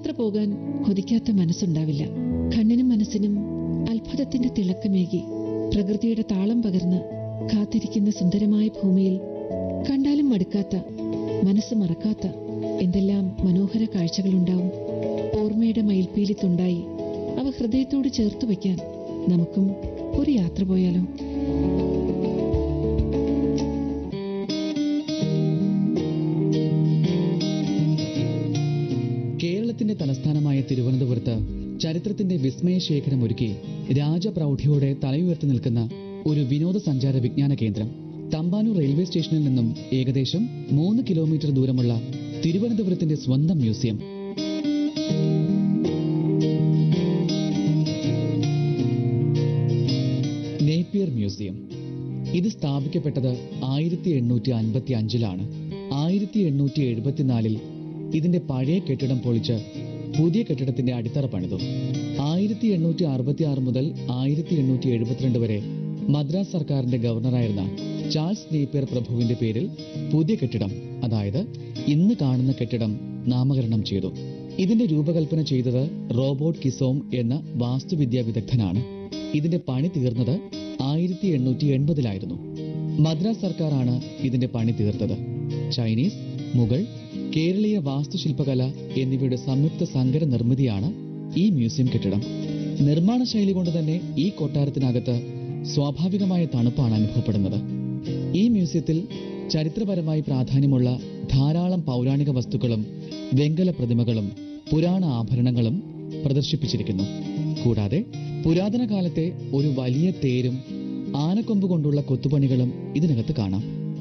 ദൂരയാത്ര പോകാൻ കൊതിക്കാത്ത മനസ്സുണ്ടാവില്ല കണ്ണിനും മനസ്സിനും അത്ഭുതത്തിന്റെ തിളക്കമേകി പ്രകൃതിയുടെ താളം പകർന്ന് കാത്തിരിക്കുന്ന സുന്ദരമായ ഭൂമിയിൽ കണ്ടാലും മടുക്കാത്ത മനസ്സ് മറക്കാത്ത എന്തെല്ലാം മനോഹര കാഴ്ചകളുണ്ടാവും ഓർമ്മയുടെ മയിൽപ്പീലി തുണ്ടായി അവ ഹൃദയത്തോട് ചേർത്ത് വയ്ക്കാൻ നമുക്കും ഒരു യാത്ര പോയാലോ കേരളത്തിന്റെ തലസ്ഥാനമായ തിരുവനന്തപുരത്ത് ചരിത്രത്തിന്റെ വിസ്മയശേഖരം ഒരുക്കി രാജപ്രൗഢിയോടെ തലയുയർത്തി നിൽക്കുന്ന ഒരു വിനോദസഞ്ചാര വിജ്ഞാന കേന്ദ്രം തമ്പാനൂർ റെയിൽവേ സ്റ്റേഷനിൽ നിന്നും ഏകദേശം മൂന്ന് കിലോമീറ്റർ ദൂരമുള്ള തിരുവനന്തപുരത്തിന്റെ സ്വന്തം മ്യൂസിയം നേപ്പിയർ മ്യൂസിയം ഇത് സ്ഥാപിക്കപ്പെട്ടത് ആയിരത്തി എണ്ണൂറ്റി അൻപത്തി അഞ്ചിലാണ് ആയിരത്തി എണ്ണൂറ്റി എഴുപത്തിനാലിൽ ഇതിന്റെ പഴയ കെട്ടിടം പൊളിച്ച് പുതിയ കെട്ടിടത്തിന്റെ അടിത്തറ പണിതു ആയിരത്തി എണ്ണൂറ്റി അറുപത്തി ആറ് മുതൽ ആയിരത്തി എണ്ണൂറ്റി എഴുപത്തിരണ്ട് വരെ മദ്രാസ് സർക്കാരിന്റെ ഗവർണറായിരുന്ന ചാൾസ് നേപ്പിയർ പ്രഭുവിന്റെ പേരിൽ പുതിയ കെട്ടിടം അതായത് ഇന്ന് കാണുന്ന കെട്ടിടം നാമകരണം ചെയ്തു ഇതിന്റെ രൂപകൽപ്പന ചെയ്തത് റോബോട്ട് കിസോം എന്ന വാസ്തുവിദ്യാ വിദഗ്ധനാണ് ഇതിന്റെ പണി തീർന്നത് ആയിരത്തി എണ്ണൂറ്റി എൺപതിലായിരുന്നു മദ്രാസ് സർക്കാരാണ് ഇതിന്റെ പണി തീർത്തത് ചൈനീസ് മുഗൾ കേരളീയ വാസ്തുശില്പകല എന്നിവയുടെ സംയുക്ത സങ്കര നിർമ്മിതിയാണ് ഈ മ്യൂസിയം കെട്ടിടം നിർമ്മാണ ശൈലി കൊണ്ട് തന്നെ ഈ കൊട്ടാരത്തിനകത്ത് സ്വാഭാവികമായ തണുപ്പാണ് അനുഭവപ്പെടുന്നത് ഈ മ്യൂസിയത്തിൽ ചരിത്രപരമായി പ്രാധാന്യമുള്ള ധാരാളം പൗരാണിക വസ്തുക്കളും വെങ്കല പ്രതിമകളും പുരാണ ആഭരണങ്ങളും പ്രദർശിപ്പിച്ചിരിക്കുന്നു കൂടാതെ പുരാതന കാലത്തെ ഒരു വലിയ തേരും ആനക്കൊമ്പ് കൊണ്ടുള്ള കൊത്തുപണികളും ഇതിനകത്ത് കാണാം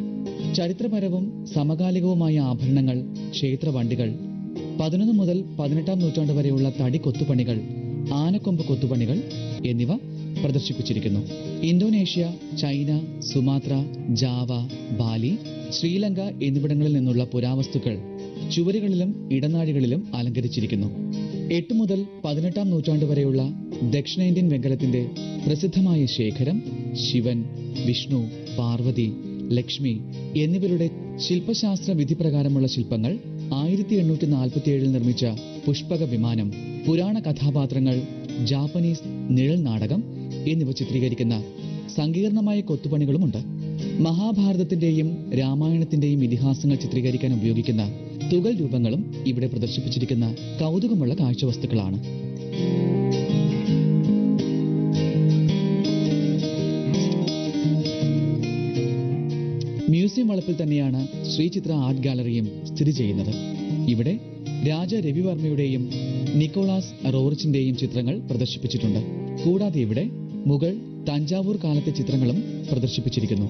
ചരിത്രപരവും സമകാലികവുമായ ആഭരണങ്ങൾ ക്ഷേത്രവണ്ടികൾ പതിനൊന്ന് മുതൽ പതിനെട്ടാം നൂറ്റാണ്ട് വരെയുള്ള തടി കൊത്തുപണികൾ ആനക്കൊമ്പ് കൊത്തുപണികൾ എന്നിവ പ്രദർശിപ്പിച്ചിരിക്കുന്നു Indonesia China Sumatra Java Bali Sri Lanka എന്നിവിടങ്ങളിൽ നിന്നുള്ള പുരാവസ്തുക്കൾ ചുവരുകളിലും ഇടനാഴികളിലും അലങ്കരിച്ചിരിക്കുന്നു എട്ട് മുതൽ പതിനെട്ടാം നൂറ്റാണ്ട് വരെയുള്ള ദക്ഷിണേന്ത്യൻ വെങ്കലത്തിന്റെ പ്രസിദ്ധമായ ശേഖരം ശിവൻ വിഷ്ണു പാർവതി ലക്ഷ്മി എന്നിവരുടെ ശില്പശാസ്ത്ര വിധി പ്രകാരമുള്ള ശില്പങ്ങൾ ആയിരത്തി എണ്ണൂറ്റി നാൽപ്പത്തി ഏഴിൽ നിർമ്മിച്ച പുഷ്പക വിമാനം പുരാണ കഥാപാത്രങ്ങൾ ജാപ്പനീസ് നിഴൽ നാടകം എന്നിവ ചിത്രീകരിക്കുന്ന സങ്കീർണമായ കൊത്തുപണികളുമുണ്ട് മഹാഭാരതത്തിന്റെയും രാമായണത്തിന്റെയും ഇതിഹാസങ്ങൾ ചിത്രീകരിക്കാൻ ഉപയോഗിക്കുന്ന തുകൽ രൂപങ്ങളും ഇവിടെ പ്രദർശിപ്പിച്ചിരിക്കുന്ന കൗതുകമുള്ള കാഴ്ചവസ്തുക്കളാണ് മ്യൂസിയം വളപ്പിൽ തന്നെയാണ് ശ്രീചിത്ര ആർട്ട് ഗാലറിയും സ്ഥിതി ചെയ്യുന്നത് ഇവിടെ രാജ രവിവർമ്മയുടെയും നിക്കോളാസ് റോറിച്ചിന്റെയും ചിത്രങ്ങൾ പ്രദർശിപ്പിച്ചിട്ടുണ്ട് കൂടാതെ ഇവിടെ മുഗൾ തഞ്ചാവൂർ കാലത്തെ ചിത്രങ്ങളും പ്രദർശിപ്പിച്ചിരിക്കുന്നു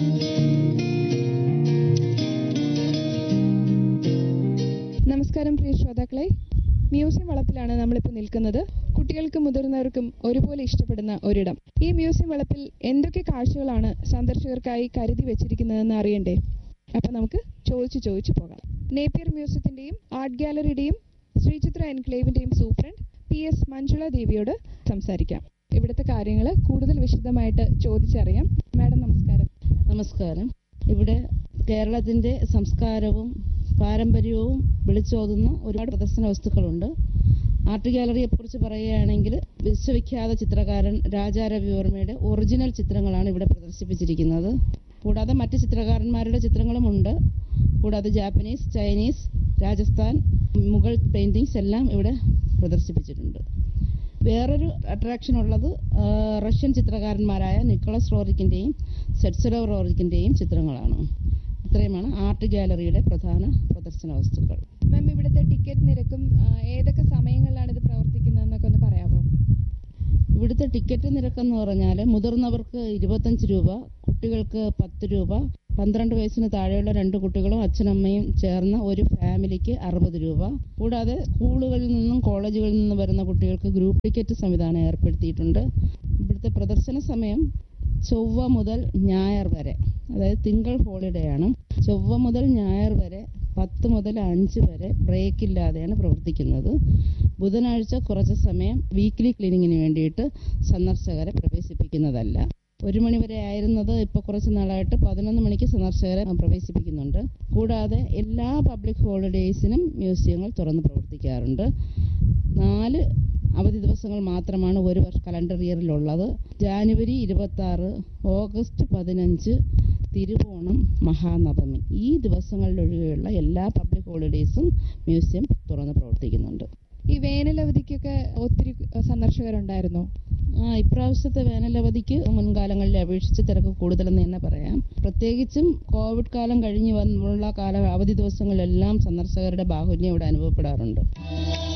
നമസ്കാരം പ്രിയ ശ്രോതാക്കളെ മ്യൂസിയം വളപ്പിലാണ് നമ്മളിപ്പോൾ നിൽക്കുന്നത് കുട്ടികൾക്കും മുതിർന്നവർക്കും ഒരുപോലെ ഇഷ്ടപ്പെടുന്ന ഒരിടം ഈ മ്യൂസിയം വളപ്പിൽ എന്തൊക്കെ കാഴ്ചകളാണ് സന്ദർശകർക്കായി കരുതി വെച്ചിരിക്കുന്നതെന്ന് അറിയണ്ടേ അപ്പൊ നമുക്ക് ചോദിച്ചു ചോദിച്ചു പോകാം നേപ്പിയർ മ്യൂസിയത്തിന്റെയും ആർട്ട് ഗാലറിയുടെയും ശ്രീചിത്ര എൻക്ലേവിന്റെയും സൂപ്രണ്ട് പി എസ് മഞ്ജുള ദേവിയോട് സംസാരിക്കാം ഇവിടുത്തെ കാര്യങ്ങൾ കൂടുതൽ വിശദമായിട്ട് ചോദിച്ചറിയാം മാഡം നമസ്കാരം നമസ്കാരം ഇവിടെ കേരളത്തിൻ്റെ സംസ്കാരവും പാരമ്പര്യവും വിളിച്ചോതുന്ന ഒരുപാട് പ്രദർശന വസ്തുക്കളുണ്ട് ആർട്ട് ഗാലറിയെക്കുറിച്ച് പറയുകയാണെങ്കിൽ വിശ്വവിഖ്യാത ചിത്രകാരൻ രാജാ രവിവർമ്മയുടെ ഒറിജിനൽ ചിത്രങ്ങളാണ് ഇവിടെ പ്രദർശിപ്പിച്ചിരിക്കുന്നത് കൂടാതെ മറ്റ് ചിത്രകാരന്മാരുടെ ചിത്രങ്ങളുമുണ്ട് കൂടാതെ Japanese Chinese Rajasthan Mughal paintings എല്ലാം ഇവിടെ പ്രദർശിപ്പിച്ചിട്ടുണ്ട് വേറൊരു അട്രാക്ഷൻ ഉള്ളത് ആ, റഷ്യൻ ചിത്രകാരന്മാരായ നിക്കോളസ് റോറിക്കിൻ്റെയും സെറ്റ്സലോ റോറിക്കിൻ്റെയും ചിത്രങ്ങളാണ് ഇത്രയുമാണ് ആർട്ട് ഗാലറിയുടെ പ്രധാന പ്രദർശന വസ്തുക്കൾ മാം ഇവിടുത്തെ ടിക്കറ്റ് നിരക്കും ആ, ഏതൊക്കെ സമയങ്ങളിലാണ് ഇത് പ്രവർത്തിക്കുന്നതെന്നൊക്കെ ഒന്ന് പറയാമോ ഇവിടുത്തെ ടിക്കറ്റ് നിരക്കെന്ന് പറഞ്ഞാൽ മുതിർന്നവർക്ക് ഇരുപത്തഞ്ച് രൂപ കുട്ടികൾക്ക് പത്ത് രൂപ പന്ത്രണ്ട് വയസ്സിന് താഴെയുള്ള രണ്ട് കുട്ടികളും അച്ഛനമ്മയും ചേർന്ന ഒരു ഫാമിലിക്ക് അറുപത് രൂപ കൂടാതെ സ്കൂളുകളിൽ നിന്നും കോളേജുകളിൽ നിന്നും വരുന്ന കുട്ടികൾക്ക് ഗ്രൂപ്പ് ടിക്കറ്റ് സംവിധാനം ഏർപ്പെടുത്തിയിട്ടുണ്ട് ഇവിടുത്തെ പ്രദർശന സമയം ചൊവ്വ മുതൽ ഞായർ വരെ അതായത് തിങ്കൾ ഹോളിഡേ ആണ് ചൊവ്വ മുതൽ ഞായർ വരെ പത്ത് മുതൽ അഞ്ച് വരെ ബ്രേക്ക് ഇല്ലാതെയാണ് പ്രവർത്തിക്കുന്നത് ബുധനാഴ്ച കുറച്ച് സമയം വീക്ക്ലി ക്ലീനിങ്ങിന് വേണ്ടിയിട്ട് സന്ദർശകരെ പ്രവേശിപ്പിക്കുന്നതല്ല ഒരു മണി വരെ ആയിരുന്നത് ഇപ്പോൾ കുറച്ച് നാളായിട്ട് പതിനൊന്ന് മണിക്ക് സന്ദർശകരെ പ്രവേശിപ്പിക്കുന്നുണ്ട് കൂടാതെ എല്ലാ പബ്ലിക് ഹോളിഡേയ്സിനും മ്യൂസിയങ്ങൾ തുറന്ന് പ്രവർത്തിക്കാറുണ്ട് നാല് അവധി ദിവസങ്ങൾ മാത്രമാണ് ഒരു വർഷ കലണ്ടർ ഇയറിലുള്ളത് ജാനുവരി ഇരുപത്തി ആറ് ഓഗസ്റ്റ് പതിനഞ്ച് തിരുവോണം മഹാനവമി ഈ ദിവസങ്ങളിലൊഴികെയുള്ള എല്ലാ പബ്ലിക് ഹോളിഡേയ്സും മ്യൂസിയം തുറന്ന് പ്രവർത്തിക്കുന്നുണ്ട് ഈ വേനലവധിക്കൊക്കെ ഒത്തിരി സന്ദർശകരുണ്ടായിരുന്നോ ആ ഇപ്രാവശ്യത്തെ വേനലവധിക്ക് മുൻകാലങ്ങളിലെ അപേക്ഷിച്ച് തിരക്ക് കൂടുതലെന്ന് തന്നെ പറയാം പ്രത്യേകിച്ചും കോവിഡ് കാലം കഴിഞ്ഞ് വന്നുള്ള കാല അവധി ദിവസങ്ങളിലെല്ലാം സന്ദർശകരുടെ ബാഹുല്യം ഇവിടെ അനുഭവപ്പെടാറുണ്ട്